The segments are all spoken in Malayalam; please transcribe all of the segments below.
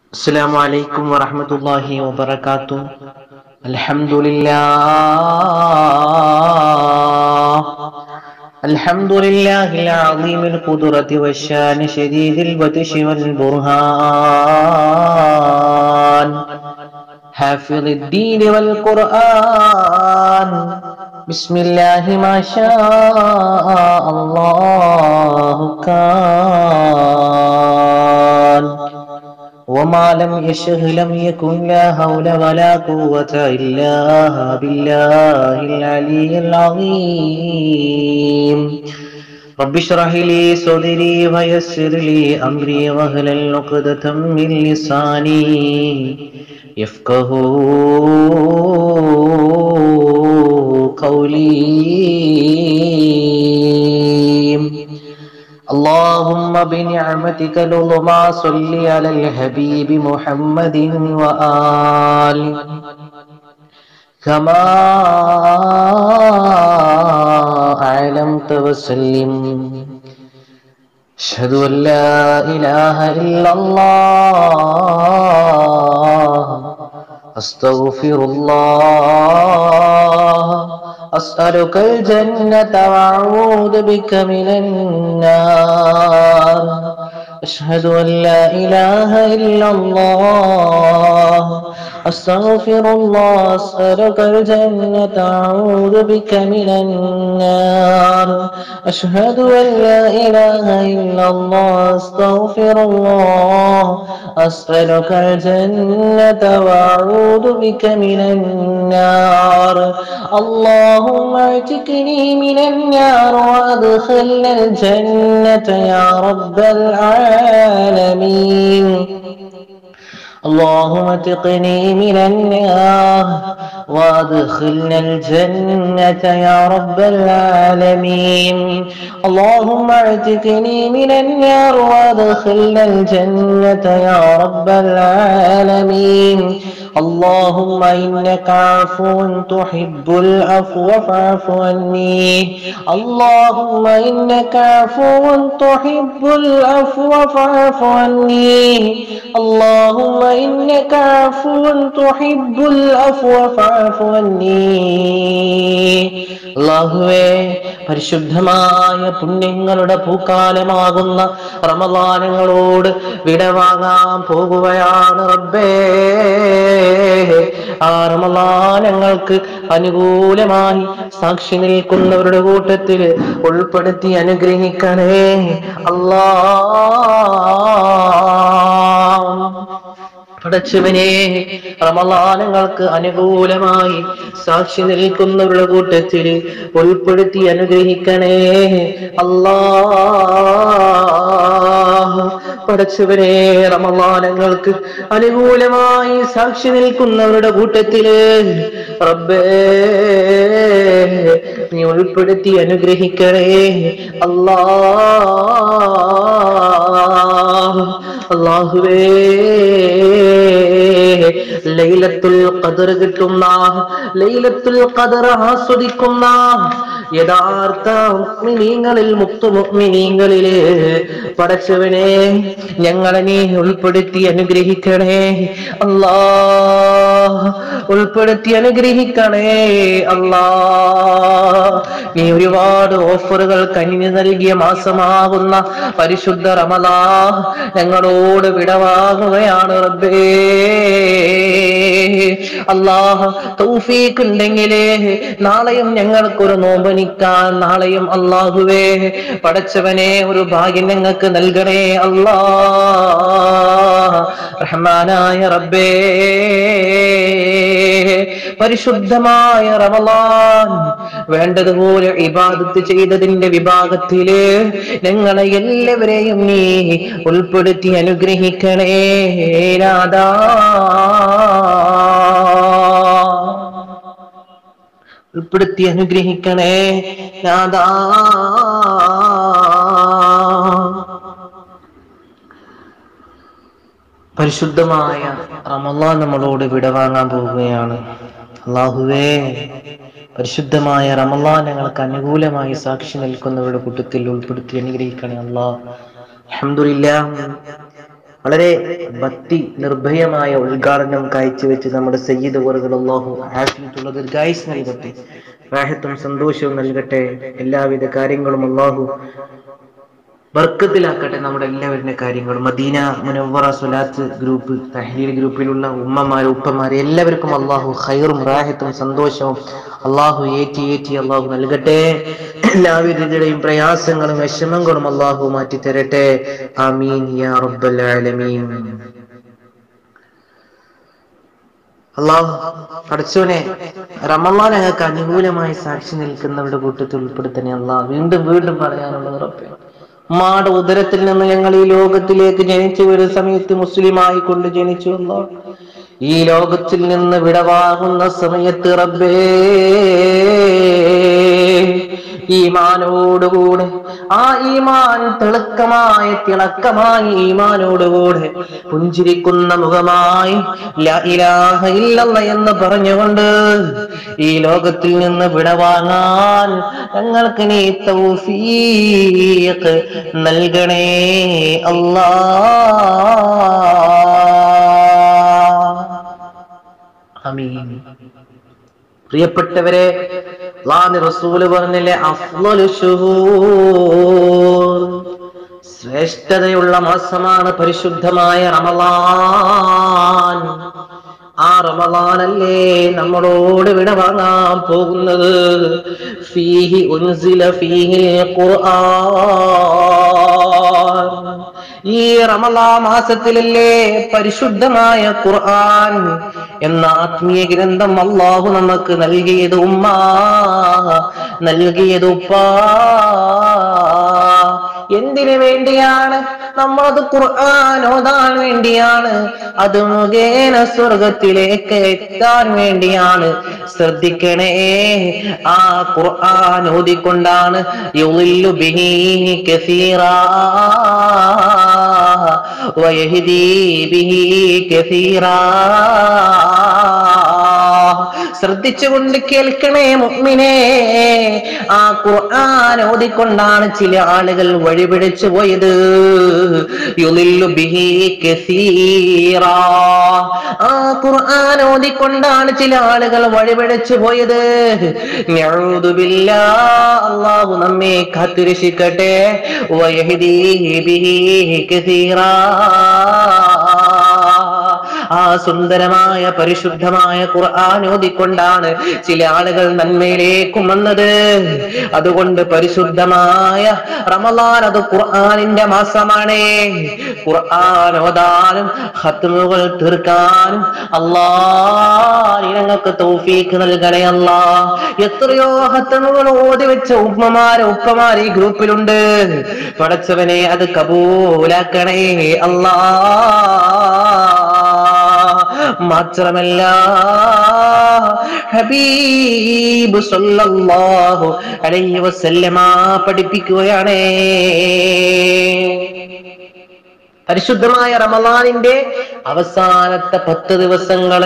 السلام عليكم ورحمة الله وبركاته الحمد لله الحمد لله العظيم القدرة والشان شديد البطش والبرهان حافظ الدين والقرآن بسم الله ما شاء الله كان وما لم يشه لم يكن لا حول ولا قوة إلا بالله العلي العظيم رب اشرح لي صدري ويسر لي أمري واهلل عقدة من لساني يفقه قولي اللهم بنعمتك العظمى صل على الحبيب محمد وآل كما أعلمت وسلم أشهد أن لا إله إلا الله أستغفر الله أسألك الجنة وأعوذ بك من النار أشهد أن لا إله إلا الله أستغفر الله أسألك الجنة أعوذ بك من النار أشهد أن لا إله إلا الله أستغفر الله أسألك الجنة وأعوذ بك من النار اللهم اعتقني من النار وأدخلنا الجنة يا رب العالمين اللهم اتقني من النار وادخلنا الجنة يا رب العالمين اللهم اعتقني من النار وادخلنا الجنة يا رب العالمين اللهم إنك عفو تحب العفو فاعف عني اللهم إنك عفو تحب العفو فاعف عني اللهم إنك عفو تحب العفو فاعف عني അള്ളാഹുവേ പരിശുദ്ധമായ പുണ്യങ്ങളുടെ പൂക്കാലമാകുന്ന റമദാനങ്ങളോട് വിടവാങ്ങാൻ പോകുകയാണ് റബ്ബേ ആ റമദാനങ്ങൾക്ക് അനുകൂലമായി സാക്ഷി നിൽക്കുന്നവരുടെ കൂട്ടത്തിൽ ഉൾപ്പെടുത്തി അനുഗ്രഹിക്കണേ അല്ലാ പടച്ചവനെ റമലാനങ്ങൾക്ക് അനുകൂലമായി സാക്ഷി നിൽക്കുന്നവരുടെ കൂട്ടത്തിൽ ഉൾപ്പെടുത്തി അനുഗ്രഹിക്കണേ അല്ലാ പടച്ചവനെ റമലാനങ്ങൾക്ക് അനുകൂലമായി സാക്ഷി നിൽക്കുന്നവരുടെ കൂട്ടത്തില് റബ്ബേ നീ ഉൾപ്പെടുത്തി അനുഗ്രഹിക്കണേ അല്ലാ അള്ളാഹുവേ ലൈലത്തുൽ ഖദർ കിട്ടുന്ന ലൈലത്തുൽ ഖദർ ആസ്വദിക്കുന്ന യഥാർത്ഥ മുഅ്മിനീങ്ങളിൽ മുത്തു മുഅ്മിനീങ്ങളില് പടച്ചവനെ ഞങ്ങളെ നീ ഉൾപ്പെടുത്തി അനുഗ്രഹിക്കണേ അല്ലാ ഉൾപ്പെടുത്തി അനുഗ്രഹിക്കണേ അല്ലാ നീ ഒരുപാട് ഓഫറുകൾ കനിഞ്ഞു നൽകിയ മാസമാകുന്ന പരിശുദ്ധ റമദാ ഞങ്ങളോട് വിടവാങ്ങുകയാണ് റബ്ബേ അല്ലാഹ് തൗഫീഖ് ഉണ്ടെങ്കിലേ നാളെയും ഞങ്ങൾക്കൊരു നോമ്പനിക്കാൻ നാളെയും അള്ളാഹുവേ പടച്ചവനെ ഒരു ഭാഗ്യം ഞങ്ങൾക്ക് നൽകണേ അല്ലാ റഹ്മാനായ റബ്ബേ പരിശുദ്ധമായ റമലാൻ വേണ്ടതുപോലെ ഇബാദത്ത് ചെയ്തതിന്റെ വിഭാഗത്തില് ഞങ്ങളെ എല്ലാവരെയും നീ ഉൾപ്പെടുത്തി അനുഗ്രഹിക്കണേ നാദാ ഉൾപ്പെടുത്തി അനുഗ്രഹിക്കണേ നാദാ പരിശുദ്ധമായ റമലാൻ നമ്മളോട് വിടവാങ്ങാൻ പോവുകയാണ് അള്ളാഹുവേ പരിശുദ്ധമായ റമലാൻ ഞങ്ങൾക്ക് അനുകൂലമായി സാക്ഷി നിൽക്കുന്നവരുടെ കൂട്ടത്തിൽ ഉൾപ്പെടുത്തി അനുഗ്രഹിക്കണേ അള്ളാഹ് അൽഹംദുലില്ലാ വളരെ ഭക്തി നിർഭയമായ ഉദ്ഘാടനം കാഴ്ചവെച്ച് നമ്മുടെ സയ്യിദ് വറുകൾ അള്ളാഹു ആഫിയത്തുള്ള ദീർഘായുസ് നൽകട്ടെ റാഹത്തും സന്തോഷവും നൽകട്ടെ എല്ലാവിധ കാര്യങ്ങളും അള്ളാഹു ബർക്കത്തിലാക്കട്ടെ നമ്മുടെ എല്ലാവരുടെ കാര്യങ്ങളും മദീന മുനവറ സുലാത്ത് ഗ്രൂപ്പ് തഹ്ലീൽ ഗ്രൂപ്പിലുള്ള ഉമ്മമാര് ഉപ്പമാര് എല്ലാവർക്കും അള്ളാഹു ഖൈറും റാഹത്തും സന്തോഷവും അള്ളാഹു ഏറ്റി ഏറ്റി അള്ളാഹു നൽകട്ടെ എല്ലാവരുടെയും പ്രയാസങ്ങളും വിഷമങ്ങളും അള്ളാഹു മാറ്റി തരട്ടെ ആമീൻ യാ റബ്ബൽ ആലമീൻ അള്ളാഹു പഠിച്ചോനെ റമലാൻ ഞങ്ങൾക്ക് അനുകൂലമായി സാക്ഷി നിൽക്കുന്നവരുടെ കൂട്ടത്തിൽ ഉൾപ്പെടുത്തണേ അള്ളാഹ് വീണ്ടും വീണ്ടും പറയാനുള്ളത് ഉറപ്പേ ഉമ്മാടെ ഉദരത്തിൽ നിന്ന് ഞങ്ങൾ ഈ ലോകത്തിലേക്ക് ജനിച്ചു വരുന്ന സമയത്ത് മുസ്ലിമായി കൊണ്ട് ജനിച്ചു അല്ലാ ഈ ലോകത്തിൽ നിന്ന് വിടവാകുന്ന സമയത്ത് റബ്ബേ ഈമാനോടുകൂടെ ആ ഈമാൻ തിളക്കമായ തിളക്കമായ ഈമാനോടുകൂടെ പുഞ്ചിരിക്കുന്ന മുഖമായി ലാ ഇലാഹ ഇല്ലല്ല എന്ന് പറഞ്ഞുകൊണ്ട് ഈ ലോകത്തിൽ നിന്ന് വിടവാങ്ങാൻ ഞങ്ങൾക്ക് നീ തൗഫീഖ് നൽകണേ അല്ലാ അമീൻ പ്രിയപ്പെട്ടവരെ അള്ളാഹുവിന്റെ റസൂല് പറഞ്ഞില്ലേ അഫ്ളലു ശുഹൂർ ശ്രേഷ്ഠതയുള്ള മാസമാണ് പരിശുദ്ധമായ റമളാൻ ആ റമളാനല്ലേ നമ്മളോട് വിട വാങ്ങാൻ പോകുന്നത് ഫീഹി ഉൻസില ഫീഹിൽ ഖുർആൻ ഈ റമലാ മാസത്തിലല്ലേ പരിശുദ്ധമായ ഖുർആൻ എന്ന ആത്മീയ ഗ്രന്ഥം അള്ളാഹു നമുക്ക് നൽകിയത് ഉമ്മ നൽകിയത് ഉപ്പാ എന്തിനു വേണ്ടിയാണ് നമ്മളത് ഖുർആൻ ഓതാൻ വേണ്ടിയാണ് അത് മുഖേന സ്വർഗത്തിലേക്ക് എത്താൻ വേണ്ടിയാണ് ശ്രദ്ധിക്കണേ ആ ഖുർആൻ ഓതിക്കൊണ്ടാണ് യുളില്ലു ബിഹി കസീറാ വയഹ്ദി ബിഹി കസീറാ ശ്രദ്ധിച്ചുകൊണ്ട് കേൾക്കണേ മുഅ്മിനേ ആ ഖുർആൻ ഓതിക്കൊണ്ടാണ് ചില ആളുകൾ വഴിപിടിച്ചു പോയത് യുളില്ലു ബിഹി കസീറാ ആ ഖുർആൻ ഓതിക്കൊണ്ടാണ് ചില ആളുകൾ വഴിപിടിച്ചു പോയത് നഊദു ബില്ലാ അല്ലാഹു നമ്മെ കാത്തുരക്ഷിക്കട്ടെ വയഹ്ദി ബിഹി കസീറാ ആ സുന്ദരമായ പരിശുദ്ധമായ ഖുർആൻ ഓതിക്കൊണ്ടാണ് ചില ആളുകൾ നന്മയിലേക്കും വന്നത് അതുകൊണ്ട് പരിശുദ്ധമായ റമലാൻ അത് ഖുർആനിന്റെ മാസമാണ് ഖുർആൻ ഓതാനും ഹത്തുമുകൾ തീർക്കാനും അല്ലാ ഞങ്ങൾക്ക് തൗഫീക്ക് നൽകണേ അല്ലാ എത്രയോ ഹത്തമുകൾ ഓതി വെച്ച ഉമ്മമാര് ഉപ്പമാര് ഈ ഗ്രൂപ്പിലുണ്ട് പടച്ചവനെ അത് കബൂലാക്കണേ അല്ലാ മാത്രമല്ല ഹബീബ് സല്ലല്ലാഹു അലൈഹി വസല്ലമ പഠിപ്പിക്കുകയാണ് പരിശുദ്ധമായ റമദാനിന്റെ അവസാനത്തെ പത്ത് ദിവസങ്ങൾ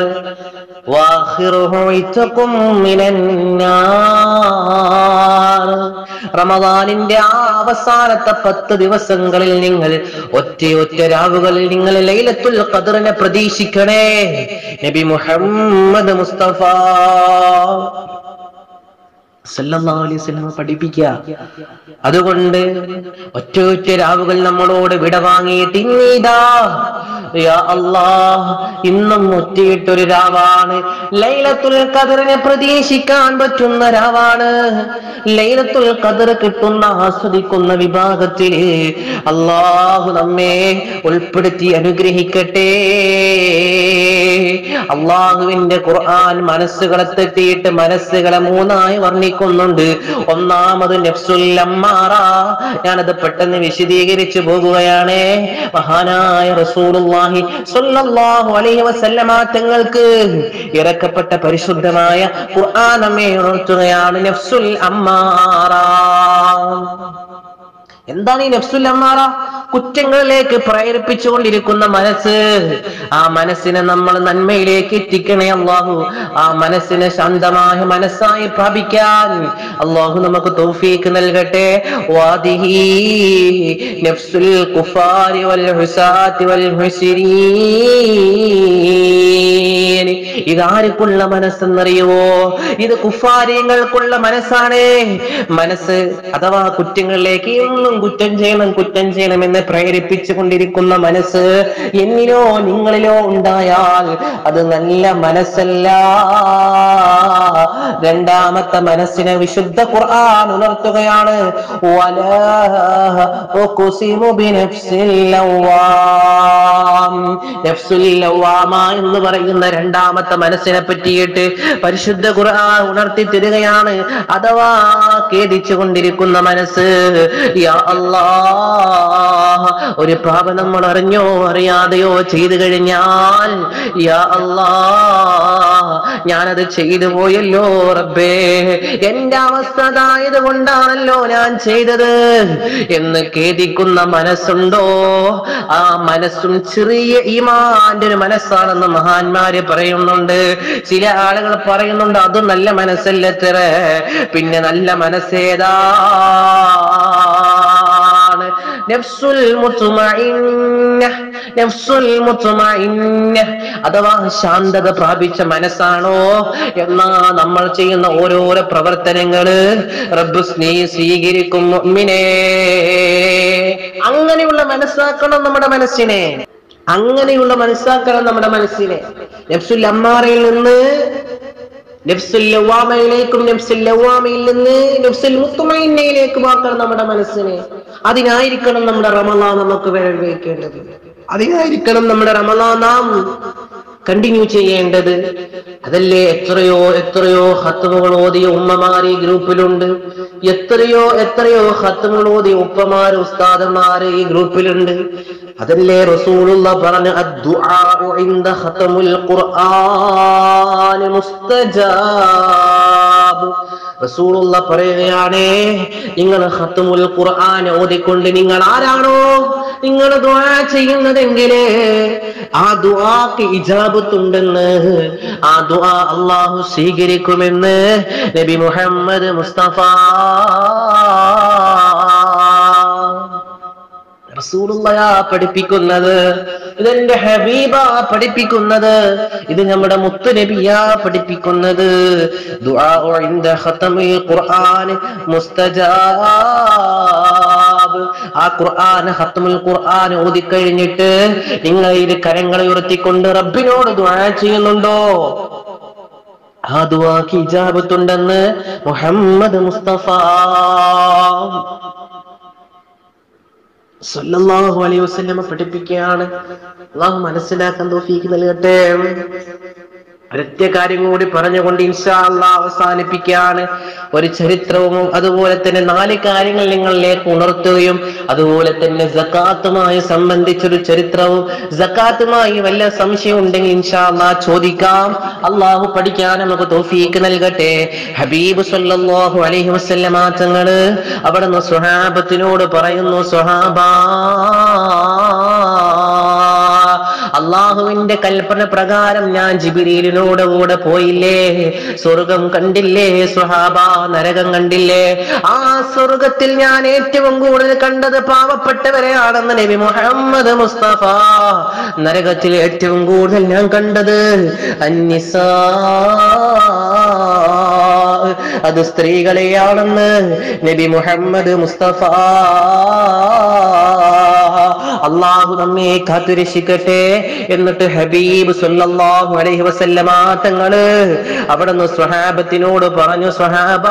റമദാനിന്റെ ആ അവസാനത്തെ പത്ത് ദിവസങ്ങളിൽ നിങ്ങൾ ഒറ്റ ഒറ്റ രാവുകളിൽ നിങ്ങൾ ലൈലത്തുൽ ഖദറിനെ പ്രതീക്ഷിക്കണേ നബി മുഹമ്മദ് മുസ്തഫ സല്ലല്ലാഹു അലൈഹി വസല്ലം പഠിപ്പിക്കുക അതുകൊണ്ട് ഒറ്റ ഒറ്റ രാവുകൾ നമ്മളോട് വിട വാങ്ങിയിട്ട് ഇന്നീതാ യാ അല്ലാഹ് ഇന്നും ഒറ്റയിട്ടൊരു രാവാണ് ലൈലത്തുൽ ഖദറിനെ പ്രതീക്ഷിക്കാൻ പറ്റുന്ന രാവാണ് ലൈലത്തുൽ ഖദർ കിട്ടുന്ന ആസ്വദിക്കുന്ന വിഭാഗത്തിൽ അള്ളാഹു നമ്മെ ഉൾപ്പെടുത്തി അനുഗ്രഹിക്കട്ടെ അള്ളാഹുവിന്റെ ഖുർആൻ മനസ്സുകളെ തെറ്റിയിട്ട് മനസ്സുകളെ മൂന്നായി വർണ്ണിക്കുന്നുണ്ട് ഒന്നാമത് നഫ്സുൽ അമ്മാറ ഞാനത് പെട്ടെന്ന് വിശദീകരിച്ചു പോകുകയാണ് മഹാനായ റസൂലുള്ളാഹി സ്വല്ലല്ലാഹു അലൈഹി വസല്ലമ തങ്ങൾക്ക് ഇറക്കപ്പെട്ട പരിശുദ്ധമായ ഖുർആൻ നമ്മെ ഉണർത്തുകയാണ് നഫ്സുൽ അമ്മാറ എന്താണ് ഈ നഫ്സുൽ അമ്മാറ കുറ്റങ്ങളിലേക്ക് പ്രേരിപ്പിച്ചുകൊണ്ടിരിക്കുന്ന മനസ്സ് ആ മനസ്സിനെ നമ്മൾ നന്മയിലേക്ക് എത്തിക്കണേ അള്ളാഹു ആ മനസ്സിനെ ശാന്തമായ മനസ്സായി പ്രാപിക്കാൻ അള്ളാഹു നമുക്ക് തൗഫീക്ക് നൽകട്ടെ വാദിഹി നഫ്സുൽ കുഫാരി വൽ ഹുസാത്തി വൽ ഹുസിരീൻ ഇതാർക്കുള്ള മനസ്സെന്നറിയുവോ ഇത് കുഫാര്യങ്ങൾക്കുള്ള മനസ്സാണ് മനസ്സ് അഥവാ കുറ്റങ്ങളിലേക്ക് എന്നും കുറ്റം ചെയ്യണം കുറ്റം ചെയ്യണം എന്ന് പ്രേരിപ്പിച്ചു കൊണ്ടിരിക്കുന്ന മനസ്സ് എന്നിലോ നിങ്ങളിലോ ഉണ്ടായാൽ അത് നല്ല മനസ്സല്ല രണ്ടാമത്തെ മനസ്സിനെ വിശുദ്ധ ഖുർആൻ ഉണർത്തുകയാണ് വലാ ഉഖ്സിമു ബിനഫ്സിൽ ലവ്വാം. നഫ്സുൽ ലവ്വാമ എന്ന് പറയുന്ന രണ്ടാമത്തെ മനസ്സിനെ പറ്റിയിട്ട് പരിശുദ്ധ ഖുർആൻ ഉണർത്തി തരികയാണ് അഥവാ ഖേദിച്ചു കൊണ്ടിരിക്കുന്ന മനസ്സ് യാ അല്ലാ ഒരു പാപം നമ്മൾ അറിഞ്ഞോ അറിയാതെയോ ചെയ്തു കഴിഞ്ഞാൽ യാ അല്ലാ ഞാനത് ചെയ്തു പോയല്ലോ റബ്ബേ എന്റെ അവസ്ഥ അതായത് കൊണ്ടാണല്ലോ ഞാൻ ചെയ്തത് എന്ന് ഖേദിക്കുന്ന മനസ്സുണ്ടോ ആ മനസ്സും ചെറിയ ഈമാന്റെ ഒരു മനസ്സാണെന്ന് മഹാന്മാര് പറയുന്നുണ്ട് ചില ആളുകൾ പറയുന്നുണ്ട് അത് നല്ല മനസ്സല്ലത്ര പിന്നെ നല്ല മനസ്സേതാണ് നഫ്സുൽ മുത്മഇന്ന നഫ്സുൽ മുത്മഇന്ന അഥവാ ശാന്തത പ്രാപിച്ച മനസ്സാണോ എന്നാ നമ്മൾ ചെയ്യുന്ന ഓരോരോ പ്രവർത്തനങ്ങള് റബ്ബ് സ്നേ സ്വീകരിക്കും മുഅ്മിനേ അങ്ങനെയുള്ള മനസ്സാക്കണം നമ്മുടെ മനസ്സിനെ അങ്ങനെയുള്ള മനസ്സാക്കണം നമ്മുടെ മനസ്സിനെ നഫ്സുൽ അമ്മാറയിൽ നിന്ന് നഫ്സുൽ ലവാമയിലേക്കും നഫ്സുൽ ലവാമയിൽ നിന്ന് നഫ്സുൽ മുത്തുമൈനയിലേക്കും ആക്കണം നമ്മുടെ മനസ്സിനെ അതിനായിരിക്കണം നമ്മുടെ റമലാ നമുക്ക് വരവേൽക്കേണ്ടത് അതിനായിരിക്കണം നമ്മുടെ റമലാ നാം കണ്ടിന്യൂ ചെയ്യേണ്ടത് അതല്ലേ എത്രയോ എത്രയോ ഹത്തുമുകൾ ഓതിയ ഉമ്മമാര് ഈ ഗ്രൂപ്പിലുണ്ട് എത്രയോ എത്രയോ ഹത്തുമുകൾ ഓതിയ ഉപ്പമാര് ഉസ്താദന്മാര് ഈ ഗ്രൂപ്പിലുണ്ട് അതല്ലേ റസൂലുള്ള പറഞ്ഞ അദ്ദുആഉ ഇൻദ ഖതമുൽ ഖുർആൻ മുസ്തജാബ് റസൂലുള്ള പറയുകയാണേ നിങ്ങൾ ഖത്തമുൽ ഖുർആൻ ഓതിക്കൊണ്ട് നിങ്ങൾ ആരാണോ നിങ്ങൾ ദുആ ചെയ്യുന്നതെങ്കില് ആ ദുആക്ക് ഇജാബത്തുണ്ടെന്ന് ആ ദുആ അള്ളാഹു സ്വീകരിക്കുമെന്ന് നബി മുഹമ്മദ് മുസ്തഫ റസൂലുള്ളയാ പഠിപ്പിക്കുന്നത് ഇതെന്റെ ഹബീബ പഠിപ്പിക്കുന്നത് ഇത് നമ്മുടെ മുത്തു നബിയാ പഠിപ്പിക്കുന്നത് ദുആഉ ഇൻദ ഖതമിൽ ഖുർആൻ മുസ്തജാബ് ആ ഖുർആൻ ഖത്തമുൽ ഖുർആൻ ഓതിക്കഴിഞ്ഞിട്ട് നിങ്ങൾ ഇത് കരങ്ങളെ ഉയർത്തിക്കൊണ്ട് റബ്ബിനോട് ദുആ ചെയ്യുന്നുണ്ടോ ആ ദുആക്ക് ഇജാബത്തുണ്ടെന്ന് മുഹമ്മദ് മുസ്തഫ സല്ലല്ലാഹു അലൈഹി വസല്ലമ പഠിപ്പിക്കുകയാണ് അള്ളാഹു മനസ്സിലാക്കാൻ തോഫീക്ക് നൽകട്ടെ ഒരൊറ്റ കാര്യം കൂടി പറഞ്ഞുകൊണ്ട് ഇൻഷാ അള്ളാ അവസാനിപ്പിക്കുകയാണ് ഒരു ചരിത്രവും അതുപോലെ തന്നെ നാല് കാര്യങ്ങൾ നിങ്ങളിലേക്ക് ഉണർത്തുകയും അതുപോലെ തന്നെ ജക്കാത്തുമായി സംബന്ധിച്ചൊരു ചരിത്രവും ജക്കാത്തുമായി വല്ല സംശയം ഉണ്ടെങ്കിൽ ഇൻഷാ അള്ളാ ചോദിക്കാം അള്ളാഹു പഠിക്കാൻ നമുക്ക് തോഫീക്ക് നൽകട്ടെ ഹബീബ് സല്ലല്ലാഹു അലൈഹി വസല്ലമ തങ്ങള് അവിടുന്ന് സുഹാബത്തിനോട് പറയുന്നു സുഹാബാ അള്ളാഹുവിന്റെ കൽപ്പന പ്രകാരം ഞാൻ ജിബിരിയിലിനോട് കൂടെ പോയില്ലേ സ്വർഗം കണ്ടില്ലേ സുഹാബ നരകം കണ്ടില്ലേ ആ സ്വർഗത്തിൽ ഞാൻ ഏറ്റവും കൂടുതൽ കണ്ടത് പാവപ്പെട്ടവരെയാണെന്ന് നബി മുഹമ്മദ് മുസ്തഫ നരകത്തിൽ ഏറ്റവും കൂടുതൽ ഞാൻ കണ്ടത് അന്നിസാ അത് സ്ത്രീകളെയാണെന്ന് നബി മുഹമ്മദ് മുസ്തഫ അള്ളാഹു നമ്മെ കാത്തുരക്ഷിക്കട്ടെ എന്നിട്ട് ഹബീബ് സല്ലല്ലാഹു അലൈഹി വസല്ലമ തങ്ങള് അവിടുന്ന് സ്വഹാബത്തിനോട് പറഞ്ഞു സ്വഹാബ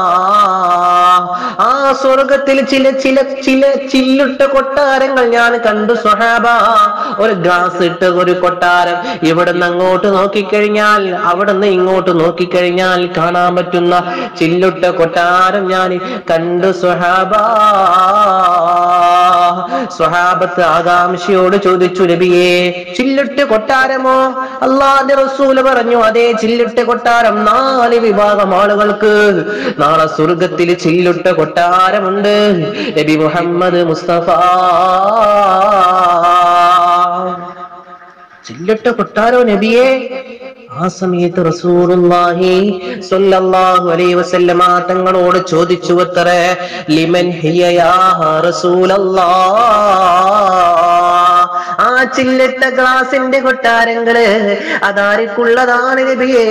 ആ സ്വർഗത്തിൽ ചില ചില ചില ചില്ലിട്ട കൊട്ടാരങ്ങൾ ഞാൻ കണ്ടു സ്വഹാബ ഒരു ഗ്ലാസ് ഇട്ട ഒരു കൊട്ടാരം ഇവിടുന്ന് അങ്ങോട്ട് നോക്കിക്കഴിഞ്ഞാൽ അവിടുന്ന് ഇങ്ങോട്ട് നോക്കിക്കഴിഞ്ഞാൽ കാണാൻ പറ്റുന്ന ചില്ലുട്ട കൊട്ടാരം ഞാൻ കണ്ടു സ്വഹാബ സ്വഹാബ സ്വഹാബത്ത് ആകാംക്ഷയോട് ചോദിച്ചു നബിയെ ചില്ലിട്ട് കൊട്ടാരമോ അള്ളാന്റെ റസൂല് പറഞ്ഞു അതേ ചില്ലിട്ട് കൊട്ടാരം നാല് വിഭാഗം ആളുകൾക്ക് നാളെ സ്വർഗത്തിൽ ചില്ലിട്ട കൊട്ടാരമുണ്ട് നബി മുഹമ്മദ് മുസ്തഫ ചില്ലിട്ട കൊട്ടാരോ നബിയെ ആ സമയത്ത് റസൂലുള്ളാഹി സ്വല്ലല്ലാഹു അലൈഹി വസല്ലമ തങ്ങളോട് ചോദിച്ചു അത്രേ ലിമൻ ഹിയ യാ റസൂലല്ലാഹ് ആ ചില്ലിട്ട ഗ്ലാസിന്റെ കൊട്ടാരങ്ങള് അതാർക്കുള്ളതാണ് നബിയേ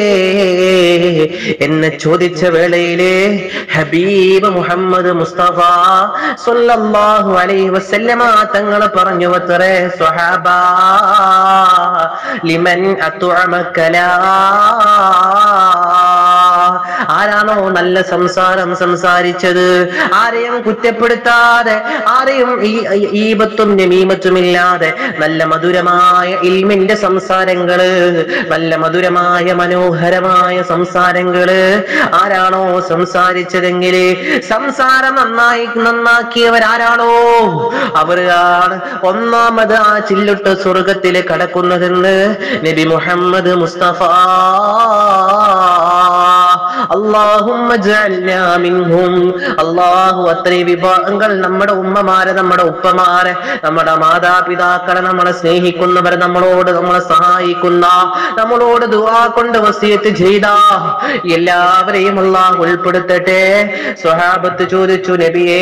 എന്നെ ചോദിച്ച വേളയില് ഹബീബ് മുഹമ്മദ് മുസ്തഫ സ്വല്ലല്ലാഹു അലൈഹി വസല്ലമ തങ്ങൾ പറഞ്ഞു അത്രേ സ്വഹാബ ലിമൻ അത്തുഅമക്കലാ ആരാണോ നല്ല സംസാരം സംസാരിച്ചത് ആരെയും കുറ്റപ്പെടുത്താതെ ആരെയും ഈ- ഈ- ഈബത്തും നമീമത്തും ഇല്ലാതെ നല്ല മധുരമായ ഇൽമിന്റെ സംസാരങ്ങള് നല്ല മധുരമായ മനോഹരമായ സംസാരങ്ങള് ആരാണോ സംസാരിച്ചതെങ്കിൽ സംസാരം നന്നായി നന്നാക്കിയവരാരാണോ അവരാണ് ഒന്നാമത് ആ ചില്ലുട്ട് സ്വർഗത്തിൽ കടക്കുന്നതെന്ന് നബി മുഹമ്മദ് മുസ്തഫ അള്ളാഹുമ്മ ജഅൽനാ മിൻഹും അള്ളാഹു അത്രയും വിഭാഗങ്ങൾ നമ്മുടെ ഉമ്മമാരെ നമ്മുടെ ഉപ്പമാരെ നമ്മുടെ മാതാപിതാക്കളെ നമ്മളെ സ്നേഹിക്കുന്നവരെ നമ്മളോട് നമ്മളെ സഹായിക്കുന്ന നമ്മളോട് ദുആ കൊണ്ട് വസിയത്ത് ചെയ്ത എല്ലാവരെയും അള്ളാഹു ഉൾപ്പെടുത്തട്ടെ സ്വഹാബത്ത് ചോദിച്ചു നബിയേ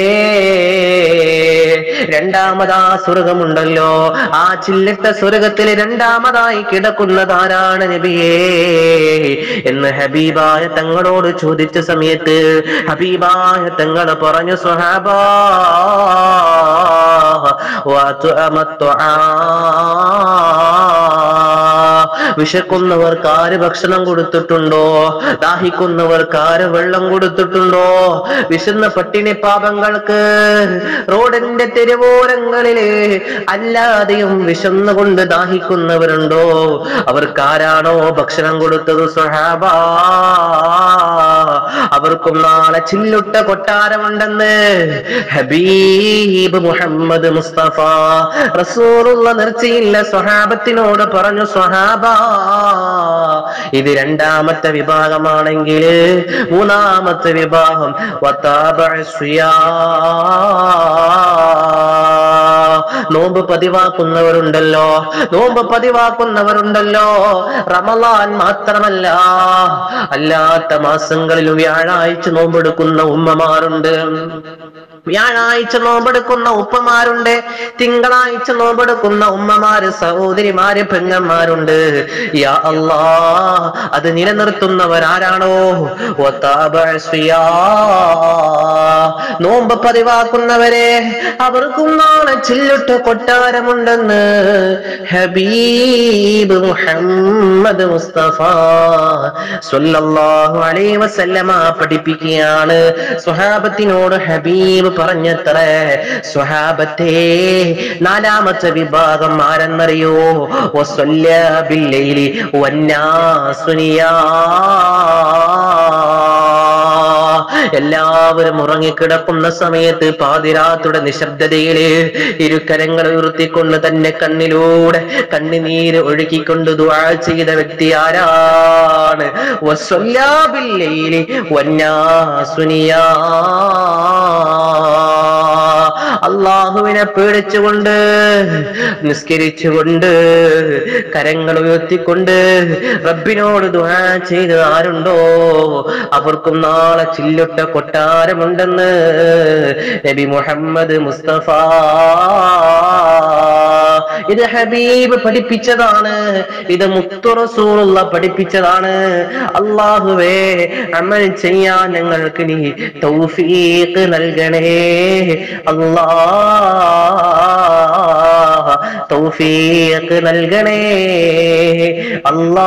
രണ്ടാമതാ സ്വർഗമുണ്ടല്ലോ ആ ചില്ലിട്ട സ്വർഗത്തിൽ രണ്ടാമതായി കിടക്കുന്നതാരാണ് നബിയേ എന്ന് ഹബീബായ തങ്ങളോട് ചോദിച്ച സമയത്ത് ഹബീബായ തങ്ങൾ പറഞ്ഞു സ്വഹാബാ വിശക്കുന്നവർക്ക് ആര് ഭക്ഷണം കൊടുത്തിട്ടുണ്ടോ ദാഹിക്കുന്നവർക്ക് ആര് വെള്ളം കൊടുത്തിട്ടുണ്ടോ വിശന്ന പട്ടിണി പാപങ്ങൾക്ക് റോഡിന്റെ തെരുവോരങ്ങളില് അല്ലാതെയും വിശന്നുകൊണ്ട് ദാഹിക്കുന്നവരുണ്ടോ അവർക്ക് ആരാണോ ഭക്ഷണം കൊടുത്തത് സ്വഹാബ അവർക്കും നാളെ ചില്ലുട്ട കൊട്ടാരമുണ്ടെന്ന് ഹബീബ് മുഹമ്മദ് മുസ്തഫ റസൂറുള്ള നിർച്ചയില്ല സ്വഹാബത്തിനോട് പറഞ്ഞു സ്വഹാബ ഇത് രണ്ടാമത്തെ വിഭാഗമാണെങ്കിൽ മൂന്നാമത്തെ വിഭാഗം വതാബഅ സിയാ. നോമ്പ് പതിവാക്കുന്നവരുണ്ടല്ലോ നോമ്പ് പതിവാക്കുന്നവരുണ്ടല്ലോ റമലാൻ മാത്രമല്ല അല്ലാത്ത മാസങ്ങളിലും വ്യാഴാഴ്ച നോമ്പെടുക്കുന്ന ഉമ്മമാരുണ്ട് വ്യാഴാഴ്ച നോമ്പെടുക്കുന്ന ഉപ്പമാരുണ്ട് തിങ്കളാഴ്ച നോമ്പെടുക്കുന്ന ഉമ്മമാര് സഹോദരിമാര് പെങ്ങന്മാരുണ്ട് യാ അല്ലാ അത് നിലനിർത്തുന്നവരാരാണോ വതാബഅ സിയാ. നോമ്പ് പതിവാക്കുന്നവരെ അവർക്കും നാളെ ചില്ലിട്ട് കൊട്ടാരമുണ്ടെന്ന് ഹബീബ് മുഹമ്മദ് മുസ്തഫ സ്വല്ലല്ലാഹു അലൈഹി വസല്ലമ പഠിപ്പിക്കുകയാണ് സ്വഹാബത്തിനോട് ഹബീബ് പറഞ്ഞത്രേ സ്വഹാബത്തെ നാലാമത്തെ വിഭാഗം ആരെന്നറിയോ വസല്ല ബില്ലൈലി വന്നാസുനിയാ എല്ലാവരും ഉറങ്ങിക്കിടക്കുന്ന സമയത്ത് പാതിരാത്തുടെ നിശബ്ദതയില് ഇരുക്കരങ്ങൾ ഉയർത്തിക്കൊണ്ട് തന്നെ കണ്ണിലൂടെ കണ്ണുനീര് ഒഴുക്കിക്കൊണ്ട് ദുആ ചെയ്ത വ്യക്തി ആരാണ് വസ്വല്ലാ ബില്ലൈലി വന്നാസുനിയാ. അള്ളാഹുവിനെ പേടിച്ചുകൊണ്ട് നിസ്കരിച്ചുകൊണ്ട് കരങ്ങൾ ഉയർത്തിക്കൊണ്ട് റബ്ബിനോട് ദുആ ചെയ്ത് ആരുണ്ടോ അവർക്കും നാളെ ചില്ലുട്ട കൊട്ടാരമുണ്ടെന്ന് നബി മുഹമ്മദ് മുസ്തഫ ഇത് ഹബീബ് പഠിപ്പിച്ചതാണ് ഇത് മുത്തുറസൂറുള്ള പഠിപ്പിച്ചതാണ് അള്ളാഹുവേ അമൽ ചെയ്യാൻ ഞങ്ങൾക്ക് നീ തൗഫീഖ് നൽകണേ അല്ലാ തൗഫീഖ് നൽകണേ അല്ലാ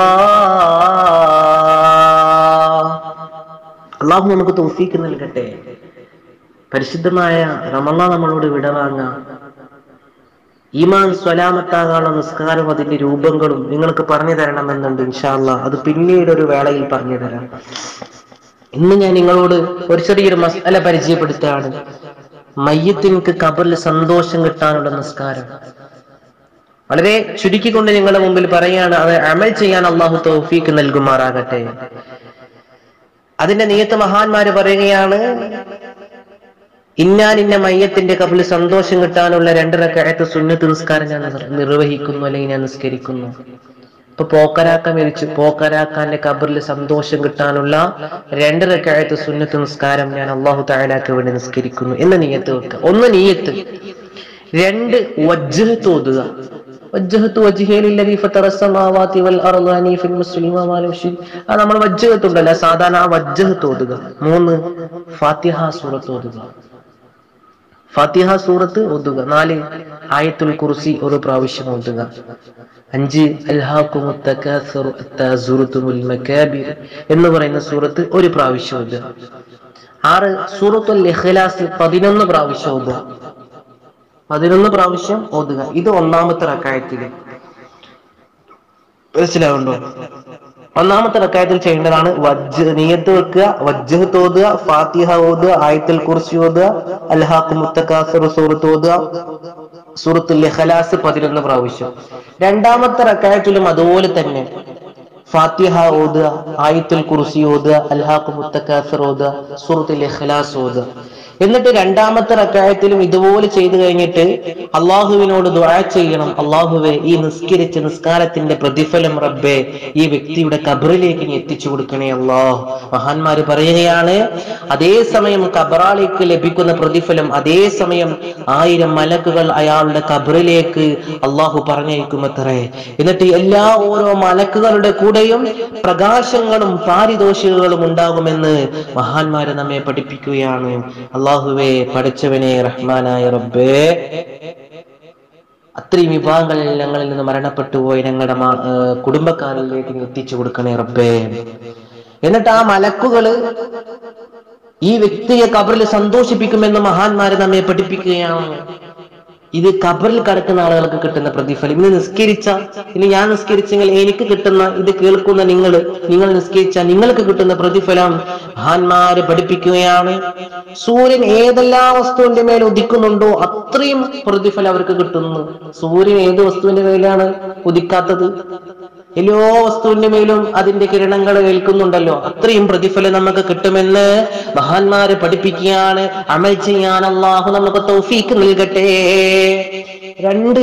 അള്ളാഹു നമുക്ക് തൗഫീഖ് നൽകട്ടെ പരിശുദ്ധമായ റമളാൻ നമ്മളോട് വിടവാങ്ങാം ഈമാൻ സ്വലാമത്താകാനുള്ള നിസ്കാരം അതിന്റെ രൂപങ്ങളും നിങ്ങൾക്ക് പറഞ്ഞു തരണമെന്നുണ്ട് ഇൻഷാല്ല അത് പിന്നീട് ഒരു വേളയിൽ പറഞ്ഞു തരാം ഇന്ന് ഞാൻ നിങ്ങളോട് ഒരു ചെറിയൊരു മസാല പരിചയപ്പെടുത്തുകയാണ് മയ്യത്തിൻക്ക് കബറിൽ സന്തോഷം കിട്ടാനുള്ള നിസ്കാരം വളരെ ചുരുക്കിക്കൊണ്ട് നിങ്ങളുടെ മുമ്പിൽ പറയാണ് അത് അമൽ ചെയ്യാൻ അള്ളാഹു തൗഫീക്ക് നൽകുമാറാകട്ടെ അതിന്റെ നിയത്ത് മഹാന്മാര് പറയുകയാണ് ഇന്നാൻ ഇന്ന മയ്യത്തിന്റെ കബിൽ സന്തോഷം കിട്ടാനുള്ള രണ്ടരക്കഴത്ത് സുന്നത്ത് നിസ്കാരം ഞാൻ നിർ- നിർവഹിക്കുന്നു അല്ലെങ്കിൽ ഞാൻ നിസ്കരിക്കുന്നു ഇപ്പൊ പോക്കരാക്ക മരിച്ചു പോക്കരാക്കാന്റെ കബറിൽ സന്തോഷം കിട്ടാനുള്ള രണ്ടരക്കഴത്ത് സുന്നത്ത് നിസ്കാരം ഞാൻ അള്ളാഹു താലാക്ക് വേണ്ടി നിസ്കരിക്കുന്നു എന്ന നീയത്ത് വെക്കുക ഒന്ന് നീയത്ത് രണ്ട് വജ്ജഹത്ത് ഓതുക വജ്ജഹത്ത് വജ്ഹേലില്ലദീ ഫതറ സമാവാതി വൽ അർള ഹനീഫൻ മുസ്ലിമാ മാലം ശരി ആ നമ്മൾ വജ്ജഹത്ത് ഉണ്ടല്ലോ സാധാരണ ആ വജ്ജഹത്ത് ഓതുക മൂന്ന് ഫാത്തിഹ സൂറത്ത് ഓതുക ഫാത്തിഹ സൂറത്ത് ഓതുക നാല് ആയത്തുൽ കുർസി ഒരു പ്രാവശ്യം ഓതുക അഞ്ച് അൽഹാഖുമുത് തകാസുറു ഹത്താ സുറുതുമുൽ മകാബിർ എന്ന് പറയുന്ന സൂറത്ത് ഒരു പ്രാവശ്യം ഓതുക ആറ് സൂറത്തുൽ ഇഖ്ലാസ് പതിനൊന്ന് പ്രാവശ്യം ഓതുക പതിനൊന്ന് പ്രാവശ്യം ഓതുക ഇത് ഒന്നാമത്തെ റക്കായത്തില് മനസ്സിലാവുണ്ടോ ഒന്നാമത്തെ റക്കായത്തിൽ ചെയ്യേണ്ടതാണ് വജ്ജ് നിയത്ത് വെക്കുക വജ്ജ് തോതുക ഫാത്തിഹ ഓതുക ആയത്തുൽ കുർസി ഓതുക അൽഹാഖ് മുത്തക്കാസർ സൂറത്ത് ഓതുക സൂറത്തുൽ ഇഖ്ലാസ് പതിനൊന്ന് പ്രാവശ്യം രണ്ടാമത്തെ റക്കായത്തിലും അതുപോലെ തന്നെ ഫാത്തിഹ ഓതുക ആയത്തുൽ കുർസി ഓതുക അൽഹാഖ് മുത്തക്കാസർ ഓതുക സൂറത്തുൽ ഇഖ്ലാസ് ഓതുക എന്നിട്ട് രണ്ടാമത്തെ റക്കായത്തിലും ഇതുപോലെ ചെയ്തു കഴിഞ്ഞിട്ട് അള്ളാഹുവിനോട് ദുആ ചെയ്യണം അള്ളാഹുവെ ഈ നിസ്കരിച്ച നിസ്കാരത്തിന്റെ പ്രതിഫലം റബ്ബെ ഈ വ്യക്തിയുടെ കബറിലേക്ക് നീ എത്തിച്ചു കൊടുക്കണേ അള്ളാഹ് മഹാന്മാര് പറയുകയാണ് അതേ സമയം കബറാളിക്ക് ലഭിക്കുന്ന പ്രതിഫലം അതേ സമയം ആയിരം മലക്കുകൾ അയാളുടെ കബറിലേക്ക് അള്ളാഹു പറഞ്ഞയക്കുമത്രേ എന്നിട്ട് എല്ലാ ഓരോ മലക്കുകളുടെ കൂടെയും പ്രകാശങ്ങളും പാരിതോഷികകളും ഉണ്ടാകുമെന്ന് മഹാന്മാര് നമ്മെ പഠിപ്പിക്കുകയാണ് അള്ളാഹുവേ പഠിച്ചവനെ റഹ്മാനായ റബ്ബേ അത്രയും വിഭാഗങ്ങൾ ഞങ്ങളിൽ നിന്ന് മരണപ്പെട്ടു പോയി ഞങ്ങളുടെ മാ- ഏർ കുടുംബക്കാരിലേക്ക് നീ എത്തിച്ചു കൊടുക്കണേ റബ്ബേ എന്നിട്ട് ആ മലക്കുകള് ഈ വ്യക്തിയെ കബറിൽ സന്തോഷിപ്പിക്കുമെന്ന് മഹാന്മാര് നമ്മെ പഠിപ്പിക്കുകയാണ് ഇത് കബറിൽ കിടക്കുന്ന ആളുകൾക്ക് കിട്ടുന്ന പ്രതിഫലം ഇന്ന് നിസ്കരിച്ച ഇനി ഞാൻ നിസ്കരിച്ചെങ്കിൽ എനിക്ക് കിട്ടുന്ന ഇത് കേൾക്കുന്ന നിങ്ങൾ നിങ്ങൾ നിസ്കരിച്ച നിങ്ങൾക്ക് കിട്ടുന്ന പ്രതിഫലം മഹാന്മാര് പഠിപ്പിക്കുകയാണ് സൂര്യൻ ഏതെല്ലാം വസ്തുവിന്റെ മേൽ ഉദിക്കുന്നുണ്ടോ അത്രയും പ്രതിഫലം അവർക്ക് കിട്ടുന്നു സൂര്യൻ ഏത് വസ്തുവിന്റെ മേലാണ് ഉദിക്കാത്തത് എല്ലാ വസ്തുവിന്റെ മേലും അതിന്റെ കിരണങ്ങൾ ഏൽക്കുന്നുണ്ടല്ലോ അത്രയും പ്രതിഫലം നമുക്ക് കിട്ടുമെന്ന് മഹാന്മാര് പഠിപ്പിക്കുകയാണ് അമൽ ചെയ്യാൻ അള്ളാഹു നമുക്ക് തൗഫീക്ക് നൽകട്ടെ രണ്ട്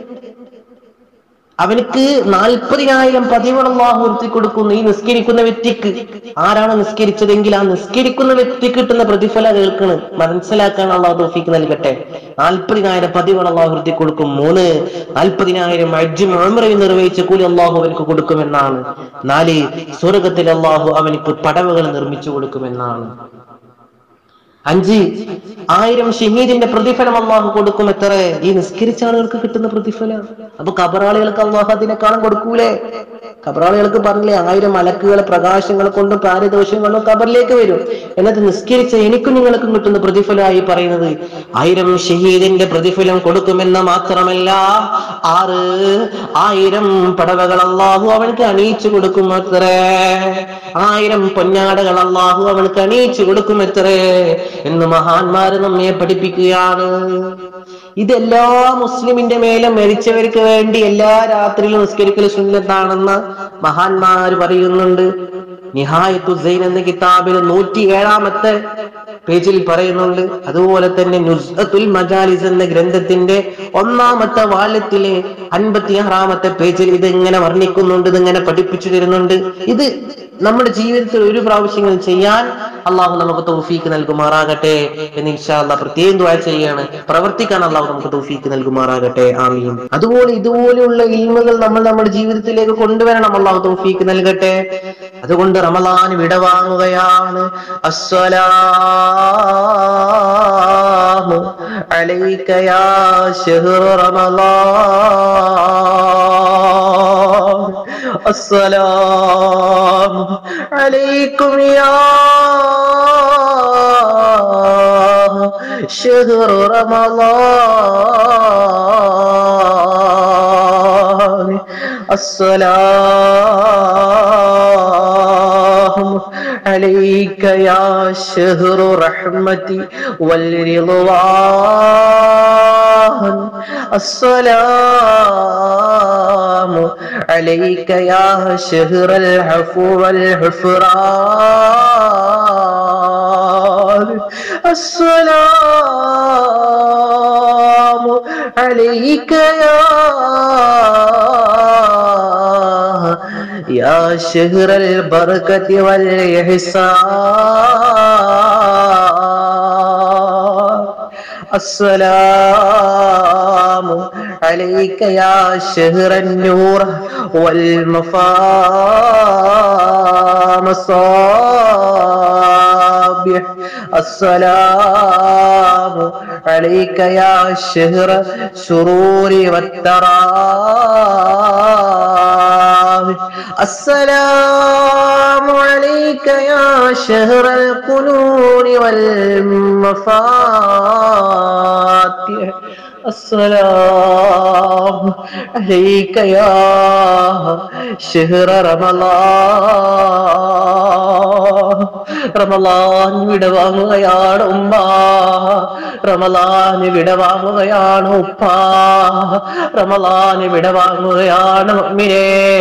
അവനക്ക് നാൽപ്പതിനായിരം പതിവുകൾ അള്ളാഹു വരുത്തി കൊടുക്കുന്നു ഈ നിസ്കരിക്കുന്ന വ്യക്തിക്ക് ആരാണ് നിസ്കരിച്ചതെങ്കിൽ ആ നിസ്കരിക്കുന്ന വ്യക്തിക്ക് കിട്ടുന്ന പ്രതിഫലം കേൾക്കണ് മനസ്സിലാക്കാൻ അള്ളാഹു തോഫിക്ക് നൽകട്ടെ നാൽപ്പതിനായിരം പതിവുകൾ അള്ളാഹു വരുത്തി കൊടുക്കും മൂന്ന് നാൽപ്പതിനായിരം അജ്ജും ഉംറയും നിർവഹിച്ച കൂലി അള്ളാഹു അവനക്ക് കൊടുക്കുമെന്നാണ് നാല് സ്വർഗത്തിൽ അള്ളാഹു അവനക്ക് പടവുകൾ നിർമ്മിച്ചു കൊടുക്കുമെന്നാണ് അഞ്ച് ആയിരം ഷഹീദിന്റെ പ്രതിഫലം അള്ളാഹു കൊടുക്കും എത്ര ഈ നിസ്കരിച്ച ആളുകൾക്ക് കിട്ടുന്ന പ്രതിഫലം അപ്പൊ കബറാളികൾക്ക് അള്ളാഹു അതിനെക്കാളും കൊടുക്കൂലേ കബറാളികൾക്ക് പറഞ്ഞില്ലേ ആയിരം മലക്കുകളെ പ്രകാശങ്ങൾ കൊണ്ടും പാരിതോഷങ്ങളും കബറിലേക്ക് വരും എന്നിട്ട് നിസ്കരിച്ച എനിക്കും നിങ്ങൾക്കും കിട്ടുന്ന പ്രതിഫലമായി പറയുന്നത് ആയിരം ഷഹീദിന്റെ പ്രതിഫലം കൊടുക്കുമെന്ന് മാത്രമല്ല ആറ് ആയിരം പടവകൾ അള്ളാഹു അവൾക്ക് അണിയിച്ചു കൊടുക്കും അത്രേ ആയിരം പൊന്നാടകൾ അള്ളാഹു അവൾക്ക് അണിയിച്ചു കൊടുക്കും എത്രേ എന്ന് മഹാന്മാര് നമ്മെ പഠിപ്പിക്കുകയാണ് ഇതെല്ലാ മുസ്ലിമിന്റെ മേലെ മരിച്ചവർക്ക് വേണ്ടി എല്ലാ രാത്രിയിലും നിസ്കരിക്കൽ സുന്നത്താണെന്ന് മഹാന്മാര് പറയുന്നുണ്ട് നിഹായത്തു സൈൻ എന്ന കിതാബിൽ നൂറ്റി ഏഴാമത്തെ പേജിൽ പറയുന്നുണ്ട് അതുപോലെ തന്നെ നുസ്അത്തുൽ മജാലിസ് എന്ന ഗ്രന്ഥത്തിന്റെ ഒന്നാമത്തെ വാല്യത്തിലെ അൻപത്തിയാറാമത്തെ പേജിൽ ഇത് ഇങ്ങനെ വർണ്ണിക്കുന്നുണ്ട് ഇത് ഇങ്ങനെ പഠിപ്പിച്ചു തരുന്നുണ്ട് ഇത് നമ്മുടെ ജീവിതത്തിൽ ഒരു പ്രാവശ്യങ്ങൾ ചെയ്യാൻ അള്ളാഹു നമുക്ക് തൗഫീക്ക് നൽകുമാറാകട്ടെ എന്ന് ഇൻഷാല്ല പ്രത്യേകം ദുആ ചെയ്യാണ് പ്രവർത്തിക്കാൻ അള്ളാഹു നമുക്ക് തൗഫീക്ക് നൽകുമാറാകട്ടെ ആമീൻ അതുപോലെ ഇതുപോലെയുള്ള ഇൽമുകൾ നമ്മൾ നമ്മുടെ ജീവിതത്തിലേക്ക് കൊണ്ടുവരണം അള്ളാഹു തൗഫീക്ക് നൽകട്ടെ അതുകൊണ്ട് റമദാൻ വിടവാങ്ങുകയാണ് അസ്സലാമു അലൈക യാ ശഹ്റ റമളാൻ السلام عليكم يا شهر رمضان السلام عليك يا شهر رحمتي والرضوان السلام عليك يا شهر العفو والغفران السلام عليك يا يا شهر البركة والإحسان السلام عليك يا شهر النور والمصابيح السلام عليك يا شهر السرور والتراب السلام عليك يا شهر القنون والمفاتيح السلام عليك يا شهر رمضان റമലാൻ വിടവാങ്ങുകയാണ് ഉമ്മ റമലാൻ വിടവാങ്ങുകയാണ് ഉപ്പ റമലാൻ വിടവാങ്ങുകയാണ് മമ്മിനെ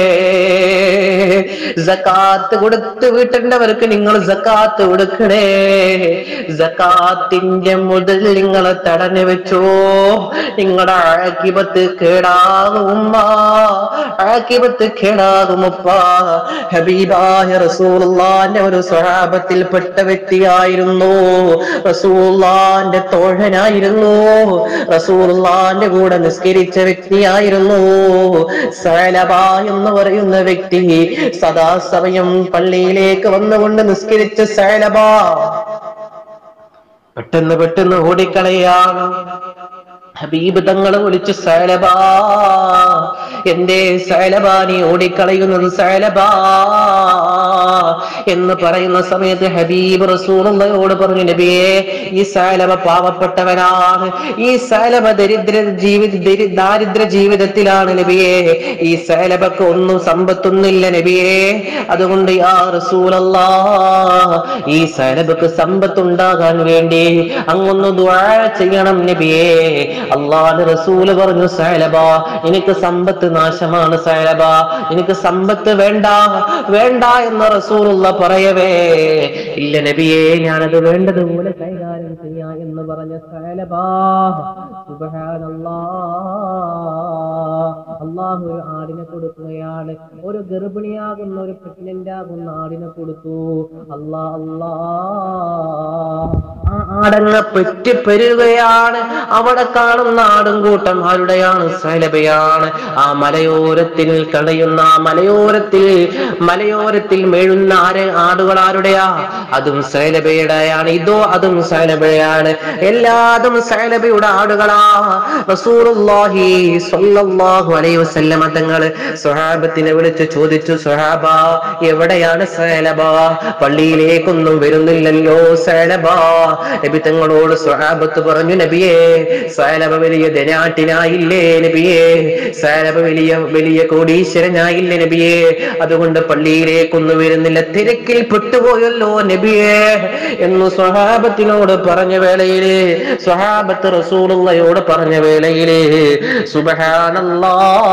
സക്കാത്ത് കൊടുത്ത് വീട്ടേണ്ടവർക്ക് നിങ്ങൾ സക്കാത്ത് കൊടുക്കണേ സക്കാത്തിന്റെ മുതൽ നിങ്ങൾ തടഞ്ഞു വെച്ചോ നിങ്ങളുടെ ആക്കിപത്ത് കേടാകും ഉമ്മ ആക്കിപത്ത് കേടാകും ഉപ്പ ഹബീബായ റസൂലുള്ളാന്റെ ഒരു സ്വഹാബത്തിൽപ്പെട്ട വ്യക്തിയായിരുന്നു റസൂലുള്ളാന്റെ തോഴനായിരുന്നു റസൂലുള്ളാന്റെ കൂടെ നിസ്കരിച്ച വ്യക്തിയായിരുന്നു സലബ എന്ന് പറയുന്ന വ്യക്തി സദാസമയം പള്ളിയിലേക്ക് വന്നുകൊണ്ട് നിസ്കരിച്ച സലബ പെട്ടെന്ന് പെട്ടെന്ന് ഓടിക്കളയാണ് ഹബീബ് തങ്ങളെ വിളിച്ച് സൈലബാ എന്റെ സൈലബാ നീ ഓടിക്കളയുന്നത് സൈലബാ എന്ന് പറയുന്ന സമയത്ത് ഹബീബ് റസൂലുള്ളയോട് പറഞ്ഞു നബിയെ ഈ സൈലബ പാവപ്പെട്ടവനാണ് ഈ സൈലബ ദരിദ്ര ജീവിത ദരി- ദാരിദ്ര്യ ജീവിതത്തിലാണ് നബിയെ ഈ സൈലബക്ക് ഒന്നും സമ്പത്തൊന്നുമില്ല നബിയെ അതുകൊണ്ട് യാ റസൂലല്ലാ ഈ സൈലബക്ക് സമ്പത്തുണ്ടാകാൻ വേണ്ടി അങ്ങൊന്ന് ദുആ ചെയ്യണം നബിയെ അള്ളാഹ് റസൂല് പറഞ്ഞു സൈലബ എനിക്ക് സമ്പത്ത് നാശമാണ് സൈലബ എനിക്ക് സമ്പത്ത് വേണ്ട വേണ്ട എന്ന് റസൂലുള്ള പറയവേ ഇല്ല നബിയെ ഞാനത് വേണ്ടതുപോലെ കൈകാര്യം ചെയ്യാം എന്ന് പറഞ്ഞ സൈലബ സുബ്ഹാനല്ലാ അള്ളാഹു ഒരു ആടിനെ കൊടുക്കുകയാണ് ഒരു ഗർഭിണിയാകുന്ന ഒരു പ്രഗ്നന്റ് ആകുന്ന ആടിനെ കൊടുത്തു അല്ലാ അല്ലാ ആ ആടങ്ങ് പെറ്റി പെരുകയാണ് അവിടെ കാണുന്ന ആടും കൂട്ടം ആരുടെയാണ് സൈലബയാണ് ആ മലയോരത്തിൽ കളയുന്ന ആ മലയോരത്തിൽ മലയോരത്തിൽ മേഴുന്ന ആര് ആടുകൾ ആരുടെയാ അതും സൈലബയുടെയാണ് ഇതോ അതും സൈലബയാണ് എല്ലാതും സൈലബയുടെ ആടുകളാ റസൂലുള്ളാഹി സ്വല്ലല്ലാഹു അലൈഹി വസല്ലമ തങ്ങള് സ്വഹാബത്തിനെ വിളിച്ച് ചോദിച്ചു സ്വഹാബ എവിടെയാണ് സൈലബ പള്ളിയിലേക്കൊന്നും വരുന്നില്ലല്ലോ സൈലബ നബി തങ്ങളോട് സ്വഹാബത്ത് പറഞ്ഞു നബിയെ സൈലബ വലിയ ധനാട്ടിനായില്ലേ നബിയെ സൈലബ വലിയ വലിയ കോടീശ്വരനായില്ലേ നബിയെ അതുകൊണ്ട് പള്ളിയിലേക്കൊന്നും വരുന്നില്ല തിരക്കിൽ പെട്ടുപോയല്ലോ നബിയെ എന്ന് സ്വഹാബത്തിനോട് പറഞ്ഞ വേളയില് സ്വഹാബത്ത് റസൂലുള്ളയോട് പറഞ്ഞ വേളയില് സുബ്ഹാനല്ലാ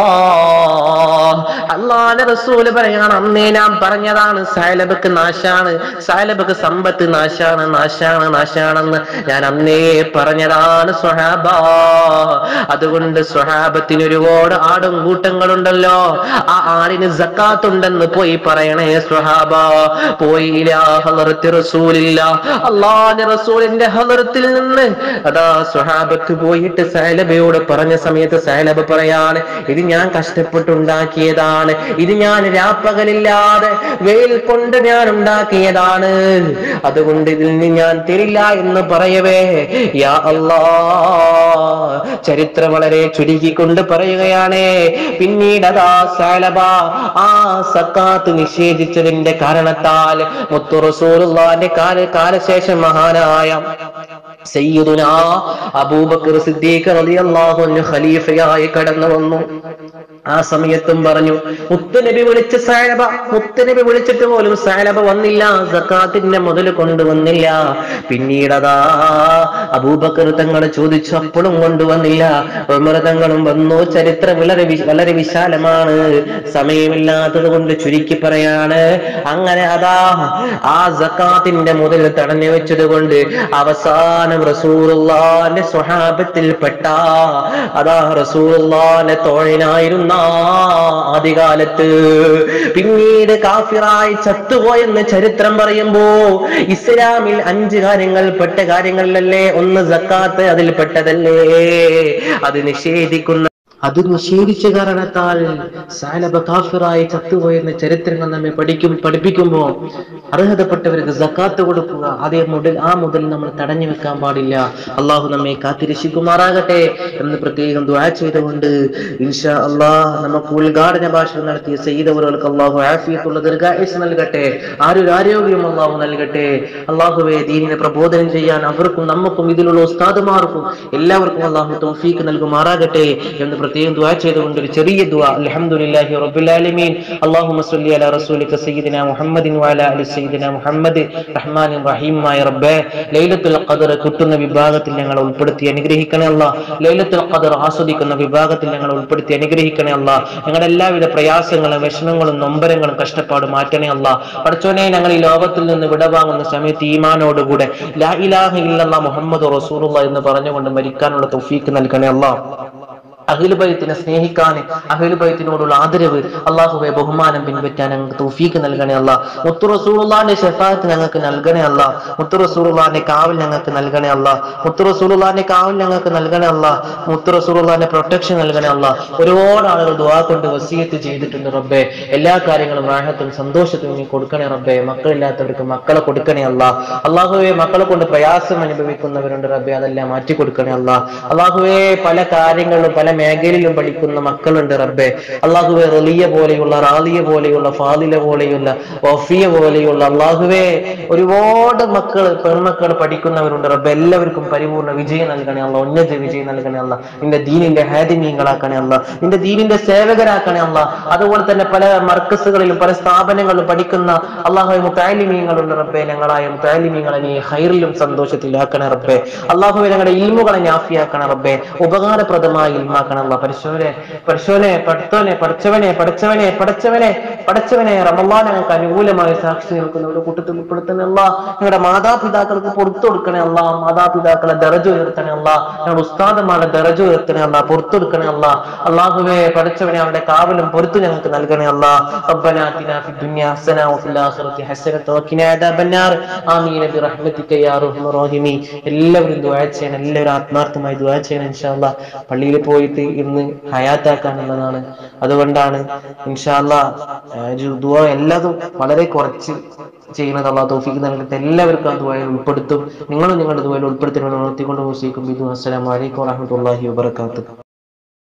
അള്ളാന്റെ റസൂല് പറയാണ് അന്നേ ഞാൻ പറഞ്ഞതാണ് സൈലബക്ക് നാശാണ് സൈലബക്ക് സമ്പത്ത് നാശാണ് നാശാണ് നാശാണെന്ന് ഞാൻ അന്നേ പറഞ്ഞതാണ് സ്വഹാബ അതുകൊണ്ട് സ്വഹാബത്തിന് ഒരുപാട് ആടും കൂട്ടങ്ങളുണ്ടല്ലോ ആ ആടിന് സക്കാത്ത് ഉണ്ടെന്ന് പോയി പറയണേ സ്വഹാബ പോയില്ല ഹലറത്തി റസൂലില്ല അള്ളാന്റെ റസൂലിന്റെ ഹലറത്തിൽ നിന്ന് അതാ സ്വഹാബത്ത് പോയിട്ട് സൈലബയോട് പറഞ്ഞ സമയത്ത് സൈലബ പറയാണ് ഇത് ഞാൻ കഷ്ടപ്പെട്ടുണ്ടാക്കിയതാണ് ഇത് ഞാൻ രാപ്പകലില്ലാതെ വെയിൽ കൊണ്ട് ഞാൻ ഉണ്ടാക്കിയതാണ് അതുകൊണ്ട് ഇതിൽ നിന്ന് ഞാൻ തരില്ല എന്ന് പറയവേ യാ അല്ലാ ചരിത്രം വളരെ ചുരുക്കിക്കൊണ്ട് പറയുകയാണ് പിന്നീട് അതാ സാലബ ആ സക്കാത്ത് നിഷേധിച്ചതിന്റെ കാരണത്താൽ മുത്തു റസൂലുള്ളാന്റെ കാല കാലശേഷം മഹാനായ സയ്യിദുന അബൂബക്കർ സിദ്ദീഖ് റളിയല്ലാഹു അൻഹു ഖലീഫയായി കടന്നു വന്നു ആ സമയത്തും പറഞ്ഞു മുത്തുനബി വിളിച്ച സാലബ മുത്തുനബി വിളിച്ചിട്ട് പോലും സാലബ വന്നില്ല സക്കാത്തിന്റെ മുതൽ കൊണ്ടുവന്നില്ല പിന്നീടതാ അബൂബക്കർ തങ്ങൾ ചോദിച്ചു അപ്പോഴും കൊണ്ടുവന്നില്ല ഉമർ തങ്ങളും വന്നു ചരിത്രം വളരെ വി- വളരെ വിശാലമാണ് സമയമില്ലാത്തത് കൊണ്ട് ചുരുക്കി പറയാണ് അങ്ങനെ അതാ ആ സക്കാത്തിന്റെ മുതൽ തടഞ്ഞു വെച്ചത് കൊണ്ട് അവസാനം റസൂലുള്ളാന്റെ സ്വഹാബത്തിൽപ്പെട്ട അതാ റസൂലുള്ളാന്റെ തോഴനായിരുന്ന ആദ്യകാലത്ത് പിന്നീട് കാഫിറായി ചത്തുപോയെന്ന് ചരിത്രം പറയുമ്പോ ഇസ്ലാമിൽ അഞ്ച് കാര്യങ്ങൾ പെട്ട കാര്യങ്ങളിലല്ലേ ഒന്ന് സക്കാത്ത് അതിൽ പെട്ടതല്ലേ അത് നിഷേധിക്കുന്ന അത് നിഷേധിച്ച കാരണത്താൽ സാലബ കാഫിറായി ചത്തുപോയെന്ന് ചരിത്രങ്ങൾ നമ്മെ പഠിക്കും പഠിപ്പിക്കുമ്പോൾ അർഹതപ്പെട്ടവർക്ക് സക്കാത്ത് കൊടുക്കുക അതേ മുതൽ ആ മുതൽ നമ്മൾ തടഞ്ഞു വെക്കാൻ പാടില്ല അള്ളാഹു നമ്മെ കാത്തിരക്ഷിക്കുമാറാകട്ടെ എന്ന് പ്രത്യേകം ദുആ ചെയ്തുകൊണ്ട് ഇൻഷാ അള്ളാഹ് നമുക്ക് ഉദ്ഘാടന ഭാഷണം നടത്തിയ സയ്യിദവറുകൾക്ക് അള്ളാഹു ആഫിയത്തുള്ള ദീർഘായുസ് നൽകട്ടെ ആരൊരു ആരോഗ്യം അള്ളാഹു നൽകട്ടെ അള്ളാഹുവെ ദീനിനെ പ്രബോധനം ചെയ്യാൻ അവർക്കും നമുക്കും ഇതിലുള്ള ഉസ്താദുമാർക്കും എല്ലാവർക്കും അള്ളാഹു തൗഫീക്ക് നൽകുമാറാകട്ടെ എന്ന് പ്രത്യേകം ദുആ ചെയ്തുകൊണ്ട് ഒരു ചെറിയ ദുആ അൽഹംദുലില്ലാഹി റബ്ബിൽ ആലമീൻ അല്ലാഹുമ്മ സ്വല്ലി അലാ റസൂലിക സയ്യിദിന മുഹമ്മദിൻ വഅലാ അലി സയ്യിദിന മുഹമ്മദ് റഹ്മാനിൻ റഹീമായ റബ്ബേ ലൈലത്തുൽ ഖദർ കിട്ടുന്ന വിഭാഗത്തിൽ ഞങ്ങളെ ഉൾപ്പെടുത്തി അനുഗ്രഹിക്കണേ അല്ലാ ലൈലത്തുൽ ഖദർ ആസ്വദിക്കുന്ന വിഭാഗത്തിൽ ഞങ്ങളെ ഉൾപ്പെടുത്തി അനുഗ്രഹിക്കണേ അല്ലാ ഞങ്ങളുടെ എല്ലാവിധ പ്രയാസങ്ങളും വിഷമങ്ങളും നൊമ്പരങ്ങളും കഷ്ടപ്പാടും മാറ്റണേ അല്ലാ പഠിച്ചോനെ ഞങ്ങൾ ഈ ലോകത്തിൽ നിന്ന് വിടവാങ്ങുന്ന സമയത്ത് ഈമാനോടുകൂടെ ലാ ഇലാഹ ഇല്ലല്ലാ മുഹമ്മദ് റസൂലുള്ള എന്ന് പറഞ്ഞുകൊണ്ട് മരിക്കാനുള്ള തൗഫീക്ക് നൽകണേ അല്ലാ അഖിലുബൈത്തിനെ സ്നേഹിക്കാൻ അഖിലുബൈത്തിനോടുള്ള ആദരവ് അള്ളാഹുവെ ബഹുമാനം പിൻപറ്റാൻ ഞങ്ങൾക്ക് തൗഫീക്ക് നൽകണേ അല്ല മുത്തു റസൂലുള്ളാന്റെ ഷെഫാത്ത് ഞങ്ങൾക്ക് നൽകണേ അല്ല മുത്തു റസൂലുള്ളാന്റെ കാവൽ ഞങ്ങൾക്ക് നൽകണേ അല്ല മുത്തു റസൂലുള്ളാന്റെ കാവൽ ഞങ്ങൾക്ക് നൽകണേ അല്ല മുത്തു റസൂലുള്ളാന്റെ പ്രൊട്ടക്ഷൻ നൽകണേ അല്ല ഒരുപാട് ആളുകൾ ദുആ കൊണ്ട് വസീയത്ത് ചെയ്തിട്ടുണ്ട് റബ്ബെ എല്ലാ കാര്യങ്ങളും റാഹത്തും സന്തോഷത്തിനും നീ കൊടുക്കണേ റബ്ബെ മക്കളില്ലാത്തവർക്ക് മക്കളെ കൊടുക്കണേ അല്ല അള്ളാഹുവെ മക്കളെ കൊണ്ട് പ്രയാസം അനുഭവിക്കുന്നവരുണ്ട് റബ്ബെ അതെല്ലാം മാറ്റി കൊടുക്കണേ അല്ല അള്ളാഹുവെ പല കാര്യങ്ങളിലും പല മേഖലയിലും പഠിക്കുന്ന മക്കളുണ്ട് റബ്ബെ അള്ളാഹുവെ റലിയ പോലെയുള്ള റാലിയ പോലെയുള്ള ഫാദില പോലെയുള്ള വഫിയ പോലെയുള്ള അള്ളാഹുവെ ഒരുപാട് മക്കൾ പെൺമക്കൾ പഠിക്കുന്നവരുണ്ട് റബ്ബെ എല്ലാവർക്കും പരിപൂർണ്ണ വിജയം നൽകണേ അല്ല ഉന്നത വിജയം നൽകണേ അല്ല നിന്റെ ദീനിന്റെ ഹാദിമീങ്ങളാക്കണേ അല്ല നിന്റെ ദീനിന്റെ സേവകരാക്കണേ അല്ല അതുപോലെ തന്നെ പല മർക്കസുകളിലും പല സ്ഥാപനങ്ങളിലും പഠിക്കുന്ന അള്ളാഹു മുത്താലിമീങ്ങളുണ്ട് റബ്ബെ ഞങ്ങളായ മുത്താലിമീങ്ങളെ നീ ഹൈറിലും സന്തോഷത്തിലാക്കണേ റബ്ബെ അള്ളാഹുവെ ഞങ്ങളുടെ ഇൽമുകളെ ഞാഫിയാക്കണേ റബ്ബെ ഉപകാരപ്രദമായി ഇൽമാക്കണം അല്ല പരിശോനെ പരിശോനെ പഠിത്തോനെ പഠിച്ചവനെ പഠിച്ചവനെ പഠിച്ചവനെ പഠിച്ചവനെ റമല്ലാൻ ഞങ്ങൾക്ക് അനുകൂലമായി സാക്ഷി നിൽക്കുന്നവരുടെ കൂട്ടത്തിൽ ഉൾപ്പെടുത്തണേ അല്ല ഞങ്ങളുടെ മാതാപിതാക്കൾക്ക് പുറത്തു കൊടുക്കണേ അല്ല മാതാപിതാക്കളെ ദറജ ഉയർത്തണേ അല്ല ഞങ്ങളുടെ ഉസ്താദന്മാരുടെ ദറജ ഉയർത്തണേ അല്ല പുറത്തു കൊടുക്കണേ അല്ല അള്ളാഹുവെ പഠിച്ചവനെ അവരുടെ കാവലും പൊരുത്തു ഞങ്ങൾക്ക് നൽകണേ അല്ല ربنا آتنا في الدنيا حسنة وفي الآخرة حسنة وقنا عذاب النار آمين برحمتك يا أرحم الراحمين എല്ലാവരും ദുആ ചെയ്യണം എല്ലാവരും ആത്മാർത്ഥമായി ദുആ ചെയ്യണം ഇൻഷാല്ല പള്ളിയിൽ പോയിട്ട് ഇന്ന് ഹയാത്താക്കാനുള്ളതാണ് അതുകൊണ്ടാണ് ഇൻഷാല്ല ദുആ എല്ലാതും വളരെ കുറച്ച് ചെയ്യുന്നത് അള്ളാഹ് തൗഫീഖ് നൽകട്ടെ എല്ലാവർക്കും ആ ദുആയിൽ ഉൾപ്പെടുത്തും നിങ്ങളും നിങ്ങളുടെ ദുആയിൽ ഉൾപ്പെടുത്തണമെന്ന് ഉണർത്തിക്കൊണ്ട് ഹുസൈക്കും ബിദു അസ്സലാമു അലൈക്കും വറഹ്മത്തുള്ളാഹി വബറകാതുഹു